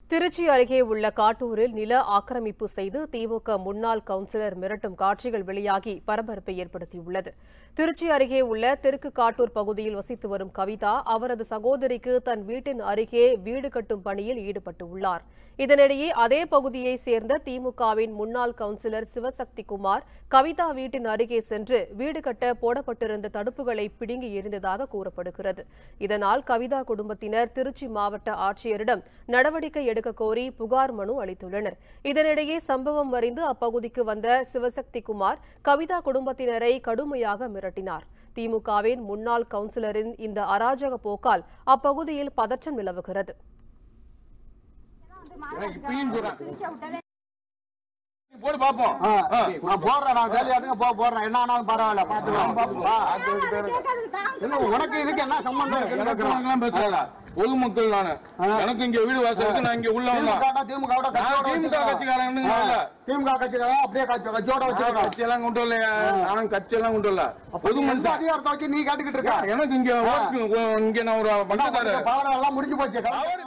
திருச்சி அருகே உள்ள காட்டூரில் நில ஆக்கிரமிப்பு செய்து திமுக முன்னாள் கவுன்சிலர் மிரட்டும் காட்சிகள் வெளியாகி பரபரப்பை ஏற்படுத்தியுள்ளது திருச்சி அருகே உள்ள தெற்கு காட்டூர் பகுதியில் வசித்து வரும் கவிதா அவரது சகோதரிக்கு தன் வீட்டின் அருகே வீடு கட்டும் பணியில் ஈடுபட்டுள்ளார் இதனிடையே அதே பகுதியை சேர்ந்த திமுகவின் முன்னாள் கவுன்சிலர் சிவசக்தி குமார் கவிதா வீட்டின் அருகே சென்று வீடு கட்ட போடப்பட்டிருந்த தடுப்புகளை பிடுங்கி எறிந்ததாக கூறப்படுகிறது இதனால் கவிதா குடும்பத்தினர் திருச்சி மாவட்ட ஆட்சியரிடம் நடவடிக்கை எடுக்க கோரி புகார் மனு அளித்துள்ளனர் இதனிடையே சம்பவம் அறிந்து அப்பகுதிக்கு வந்த சிவசக்தி குமார் கவிதா குடும்பத்தினரை கடுமையாக மிரட்டினார் திமுகவின் முன்னாள் கவுன்சிலரின் இந்த அராஜக போக்கால் அப்பகுதியில் பதற்றம் நிலவுகிறது இப்பயும் சொல்றேன் நீ போடு பாப்போம் ஆ, நான் போடுறேன் நான் வேலையாதுங்க போ போடுறேன் என்ன ஆனாலும் பரவாயில்ல பாத்துக்கலாம் வா. என்ன உனக்கு இதுக்கு என்ன சம்பந்தம் இருக்குன்னு கேக்குறேன் எல்லாம் பேசல பொதுமக்கள் நானு எனக்கு இங்க வீடு வாசல் இருக்கு நான் இங்க உள்ள வந்தேன் திமுக திமுக நான் திமுக கட்சிக்காரன் இல்ல. திமுக கட்சிக்காரன் அப்படியே கட்சி கட்சியோட வச்சுக்கிறோம் கட்சி எல்லாம் கொண்டு வரலையா நான் கட்சி எல்லாம் கொண்டு வரல பொது பொதுமனுஷன் அதிகாரத்தை வச்சு நீ கேட்டுக்கிட்டு இருக்க எனக்கு இங்க work, இங்க நான் ஒரு பண்டக்காரர் பாவனை எல்லாம் முடிஞ்சு போச்சு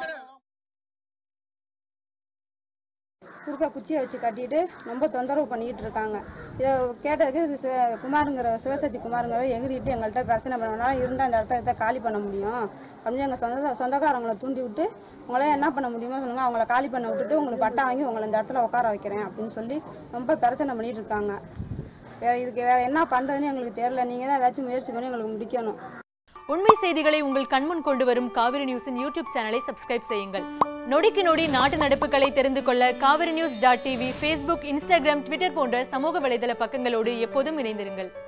குறுக்க குச்சியை வச்சு கட்டிட்டு ரொம்ப தொந்தரவு பண்ணிக்கிட்டு இருக்காங்க இதை கேட்டதுக்கு இது சிவ- குமாருங்கிற சிவசக்தி குமாருங்கிற எகிரிட்டு எங்கள்கிட்ட பிரச்சனை பண்ணனால இருந்தால் அந்த இடத்த இடத்த காலி பண்ண முடியும் அப்படின்னு எங்கள் சொந்த சொந்தக்காரங்களை தூண்டி விட்டு உங்களால என்ன பண்ண முடியுமோ சொல்லுங்கள் அவங்கள காலி பண்ண விட்டுட்டு உங்களுக்கு பட்டா வாங்கி உங்களை இந்த இடத்துல உட்கார வைக்கிறேன் அப்படின்னு சொல்லி ரொம்ப பிரச்சனை பண்ணிட்டு இருக்காங்க வேற இதுக்கு வேற என்ன பண்ணுறதுன்னு எங்களுக்கு தெரியல நீங்கள் தான் ஏதாச்சும் முயற்சி பண்ணி எங்களுக்கு முடிக்கணும் உண்மை செய்திகளை உங்கள் கண்முன் கொண்டு வரும் காவிரி நியூஸின் யூடியூப் சேனலை சப்ஸ்கிரைப் செய்யுங்கள் நொடிக்கு நொடி நாட்டு நடப்புகளை தெரிந்து கொள்ள Kaveri news dot TV Facebook Instagram Twitter போன்ற சமூக வலைதள பக்கங்களோடு எப்போதும் இணைந்திருங்கள்